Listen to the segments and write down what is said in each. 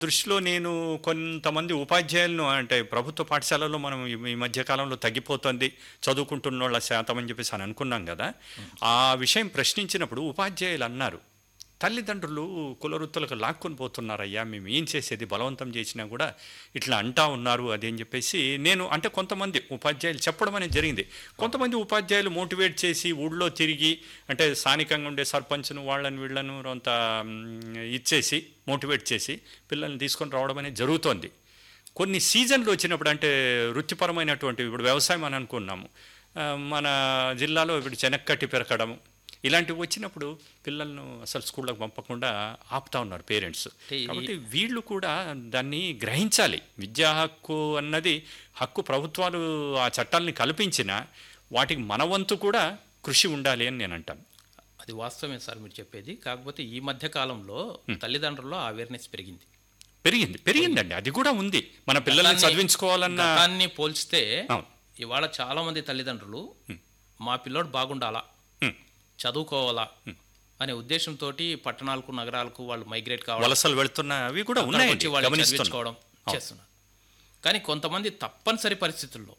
దృష్టిలో నేను కొంతమంది ఉపాధ్యాయులను అంటే ప్రభుత్వ పాఠశాలలో మనం ఈ ఈ మధ్య కాలంలో తగ్గిపోతుంది చదువుకుంటున్న వాళ్ళ శాతం అని చెప్పేసి అని అనుకున్నాం కదా ఆ విషయం ప్రశ్నించినప్పుడు ఉపాధ్యాయులు అన్నారు తల్లిదండ్రులు కులవృత్తులకు లాక్కొని పోతున్నారయ్యా మేము ఏం చేసేది బలవంతం చేసినా కూడా ఇట్లా అంటా ఉన్నారు అది అని చెప్పేసి నేను అంటే కొంతమంది ఉపాధ్యాయులు చెప్పడం అనేది జరిగింది కొంతమంది ఉపాధ్యాయులు మోటివేట్ చేసి ఊళ్ళో తిరిగి అంటే స్థానికంగా ఉండే సర్పంచ్ను వాళ్ళని వీళ్ళను అంత మ్, ఇచ్చేసి మోటివేట్ చేసి పిల్లల్ని తీసుకొని రావడం అనేది జరుగుతోంది కొన్ని సీజన్లు వచ్చినప్పుడు అంటే వృత్తిపరమైనటువంటి ఇప్పుడు వ్యవసాయం అని అనుకున్నాము ఆ, మన జిల్లాలో ఇప్పుడు చెనక్కట్టి పెరకడం ఇలాంటివి వచ్చినప్పుడు పిల్లలను అసలు స్కూళ్ళకు పంపకుండా ఆపుతా ఉన్నారు పేరెంట్స్ అంటే ఈ- కాబట్టి వీళ్ళు కూడా దాన్ని గ్రహించాలి విద్యా హక్కు అన్నది హక్కు ప్రభుత్వాలు ఆ చట్టాలని కల్పించిన వాటికి మన వంతు కూడా కృషి ఉండాలి అని నేను అంటాను అది వాస్తవమే సార్ మీరు చెప్పేది కాకపోతే ఈ మధ్య కాలంలో తల్లిదండ్రుల్లో అవేర్నెస్ పెరిగింది పెరిగింది పెరిగిందండి అది కూడా ఉంది మన పిల్లల్ని గతాన్ని- చదివించుకోవాలన్న గతాన్ని పోల్చితే అవును. ఇవాళ చాలా మంది తల్లిదండ్రులు మా పిల్లోడు బాగుండాలా హ్మ్. చదువుకోవాలా అనే ఉద్దేశంతో పట్టణాలకు నగరాలకు వాళ్ళు మైగ్రేట్ కావడం వలసలు వెళ్తున్న అవి కూడా అక్కడికి ఉన్నాయి వచ్చి వాళ్ళు గమనిస్తున్నాం చదివించుకోవడం చేస్తున్నారు కానీ కొంతమంది తప్పనిసరి పరిస్థితుల్లో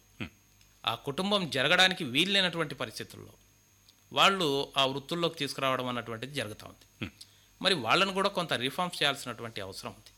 ఆ కుటుంబం జరగడానికి వీల్లేనటువంటి పరిస్థితుల్లో వాళ్ళు ఆ వృత్తుల్లోకి తీసుకురావడం అన్నటువంటిది జరుగుతూ ఉంది మరి వాళ్ళను కూడా కొంత రిఫార్మ్స్ చేయాల్సినటువంటి అవసరం ఉంది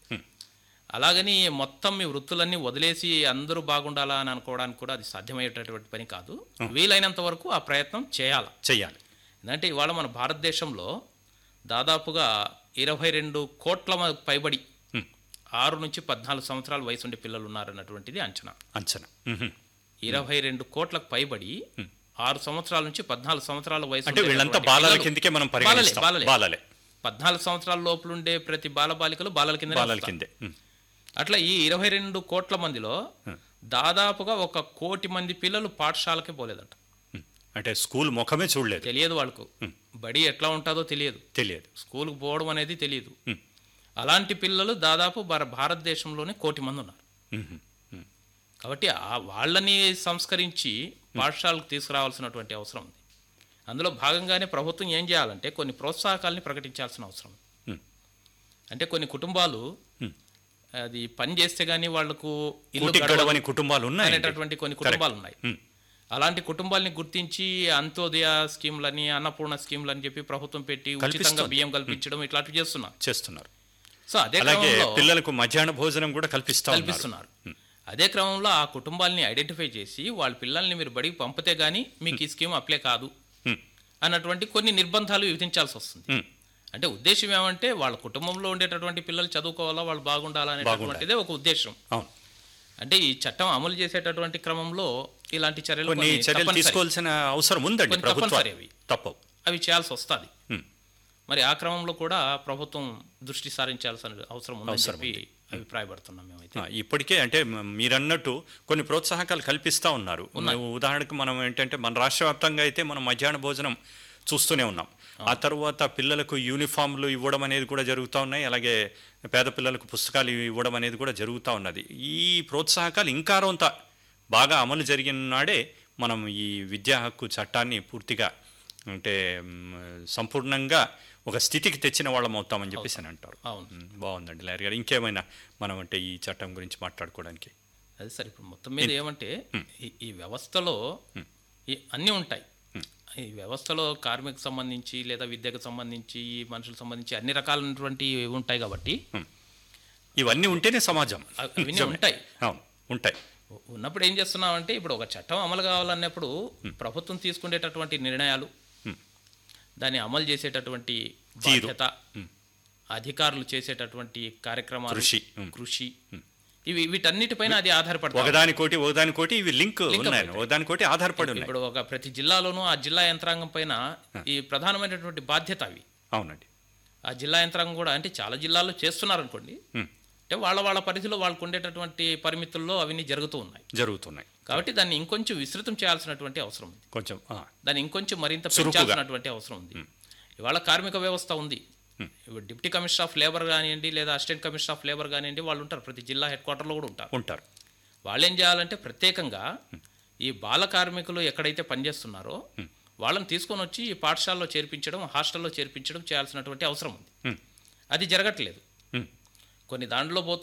అలాగని మొత్తం మీ వృత్తులన్నీ వదిలేసి అందరూ బాగుండాలా అని అనుకోవడానికి కూడా అది సాధ్యమయ్యేటటువంటి పని కాదు వీలైనంత వరకు ఆ ప్రయత్నం చేయాలి చెయ్యాలి ఎందుకంటే ఇవాళ మన భారతదేశంలో దాదాపుగా ఇరవై రెండు కోట్ల మ- పైబడి హ్మ్. ఆరు నుంచి పద్నాలుగు సంవత్సరాల వయసు ఉండే పిల్లలు ఉన్నారన్నటువంటిది అంచనా అంచనా మ్మ్. ఇరవై రెండు కోట్లకు పైబడి ఆరు సంవత్సరాల నుంచి పద్నాలుగు సంవత్సరాల వయసు అంటే వీళ్ళంతా ఉండేటటువంటి బాలల పిల్లలు- కిందకే మనం బాలలే, పరిగణిస్తాం బాలలే. బాలలే పద్నాలుగు సంవత్సరాల లోపల ఉండే ప్రతి బాల బాలికలు బాలల కింద బాలల కిందే మ్మ్. అట్లా ఈ ఇరవై రెండు కోట్ల మందిలో దాదాపుగా ఒక కోటి మంది పిల్లలు పాఠశాలకే పోలేదంట మ్మ్. అంటే స్కూల్ ముఖమే చూడలేదు తెలియదు వాళ్ళకు బడి ఎట్లా ఉంటుందో తెలియదు తెలియదు స్కూల్కి పోవడం అనేది తెలియదు మ్మ్. అలాంటి పిల్లలు దాదాపు భార- భారతదేశంలోనే కోటి మంది ఉన్నారు మ్మ్. మ్మ్. కాబట్టి ఆ వాళ్ళని సంస్కరించి పాఠశాలకు తీసుకురావాల్సినటువంటి అవసరం ఉంది అందులో భాగంగానే ప్రభుత్వం ఏం చేయాలంటే కొన్ని ప్రోత్సాహకాలని ప్రకటించాల్సిన అవసరం ఉంది మ్మ్. అంటే కొన్ని కుటుంబాలు మ్మ్. అది పని చేస్తే కానీ వాళ్లకు ఇల్లు కూటి గడవదు గడవని కుటుంబాలు ఉన్నాయి అనేటటువంటి కొన్ని కుటుంబాలు ఉన్నాయి మ్మ్. అలాంటి కుటుంబాలని గుర్తించి అంత్యోదయ స్కీమ్లని అన్నపూర్ణ స్కీమ్లని చెప్పి ప్రభుత్వం పెట్టి ఉచితంగా కల్పిస్తుంది. బియ్యం కల్పించడం ఇట్లాంటివి చేస్తున్నారు చేస్తున్నారు సో అదే అలాగే క్రమంలో పిల్లలకు మధ్యాహ్న భోజనం కూడా కల్పిస్తా ఉన్నారు కల్పిస్తున్నారు అదే క్రమంలో ఆ కుటుంబాలని ఐడెంటిఫై చేసి వాళ్ళ పిల్లల్ని మీరు బడికి పంపితే గానీ మీకు ఈ స్కీమ్ అప్లై కాదు మ్మ్. అన్నటువంటి కొన్ని నిర్బంధాలు విధించాల్సి వస్తుంది మ్మ్. అంటే ఉద్దేశం ఏమంటే వాళ్ళ కుటుంబంలో ఉండేటటువంటి పిల్లలు చదువుకోవాలా వాళ్ళు బాగుండాలా అనేటటువంటిదే ఒక ఉద్దేశం అవును అంటే ఈ చట్టం అమలు చేసేటటువంటి క్రమంలో ఇలాంటి చర్యలు కొన్ని కొన్ని చర్యలు తప్పనిసరి. తీసుకోవాల్సిన అవసరం ఉందండి కొన్ని ప్రభుత్వం తప్పనిసరి అవి. తప్పవు అవి చేయాల్సి వస్తుంది మ్మ్. మరి ఆ క్రమంలో కూడా ప్రభుత్వం దృష్టి సారించాల్సిన అవసరం ఉందని చెప్పి అభిప్రాయపడుతున్నాం మేమైతే ఆ, ఇప్పటికే అంటే మ- మీరన్నట్టు కొన్ని ప్రోత్సాహకాలు కల్పిస్తూ ఉన్నారు ఉదాహరణకు మనం ఏంటంటే మన రాష్ట్ర వ్యాప్తంగా అయితే మనం మధ్యాహ్న భోజనం చూస్తూనే ఉన్నాం ఆ తర్వాత పిల్లలకు యూనిఫామ్లు ఇవ్వడం అనేది కూడా జరుగుతూ ఉన్నాయి అలాగే పేద పిల్లలకు పుస్తకాలు ఇవ్వడం అనేది కూడా జరుగుతూ ఉన్నది ఈ ప్రోత్సాహకాలు ఇంకా రొంత బాగా అమలు జరిగిన నాడే మనం ఈ విద్యా హక్కు చట్టాన్ని పూర్తిగా అంటే మ్, సంపూర్ణంగా ఒక స్థితికి తెచ్చిన వాళ్ళం అవుతామని చెప్పేసి అని అంటారు అవును మ్, బాగుందండి లారీ గారు ఇంకేమైనా మనం అంటే ఈ చట్టం గురించి మాట్లాడుకోవడానికి అది సరే ఇప్పుడు మొత్తం మీద ఏమంటే ఈ- ఈ వ్యవస్థలో ఈ అన్నీ ఉంటాయి ఈ వ్యవస్థలో కార్మికు సంబంధించి లేదా విద్యకు సంబంధించి ఈ మనుషులకు సంబంధించి అన్ని రకాలైనటువంటి ఉంటాయి కాబట్టి ఇవన్నీ ఉంటేనే సమాజం అవి- అవన్నీ నిజమే. ఉంటాయి అవును ఉంటాయి ఉ- ఉన్నప్పుడు ఏం చేస్తున్నామంటే ఇప్పుడు ఒక చట్టం అమలు కావాలన్నప్పుడు ప్రభుత్వం తీసుకునేటటువంటి నిర్ణయాలు దాన్ని అమలు చేసేటటువంటి తీరు. బాధ్యత అధికారులు చేసేటటువంటి కార్యక్రమాలు కృషి. ఉమ్. కృషి ఇవి వీటన్నిటిపైన అది ఆధారపడుతుంది ఒకదానికోటి ఒకదానికోటి ఇవి లింక్ Link up ఉన్నాయి అవుతాయి. ఒకదానికోటి ఆధారపడి ఉన్నాయి ఇప్పుడు ఒక ప్రతి జిల్లాలోనూ ఆ జిల్లా యంత్రాంగం పైన ఈ ప్రధానమైనటువంటి బాధ్యత అవి అవునండి ఆ జిల్లా యంత్రాంగం కూడా అంటే చాలా జిల్లాల్లో చేస్తున్నారు అనుకోండి ఉమ్, అంటే వాళ్ళ వాళ్ళ పరిధిలో వాళ్ళకు ఉండేటటువంటి పరిమితుల్లో అవన్నీ జరుగుతూ ఉన్నాయి జరుగుతున్నాయి కాబట్టి దాన్ని ఇంకొంచెం విస్తృతం చేయాల్సినటువంటి అవసరం ఉంది కొంచెం ఆ, దాన్ని ఇంకొంచెం మరింత చురుకుగా. పెంచాల్సినటువంటి అవసరం ఉంది ఇవాళ కార్మిక వ్యవస్థ ఉంది ఇప్పుడు డిప్యూటీ కమిషనర్ ఆఫ్ లేబర్ కానివ్వండి లేదా అసిస్టెంట్ కమిషనర్ ఆఫ్ లేబర్ కానివ్వండి వాళ్ళు ఉంటారు ప్రతి జిల్లా హెడ్ క్వార్టర్లో కూడా ఉంటారు ఉంటారు వాళ్ళు ఏం చేయాలంటే ప్రత్యేకంగా ఈ బాల కార్మికులు ఎక్కడైతే పనిచేస్తున్నారో వాళ్ళని తీసుకొని వచ్చి ఈ పాఠశాలలో చేర్పించడం హాస్టల్లో చేర్పించడం చేయాల్సినటువంటి అవసరం ఉంది ఉమ్, అది జరగట్లేదు ఉమ్, కొన్ని దాంట్లో పోతూ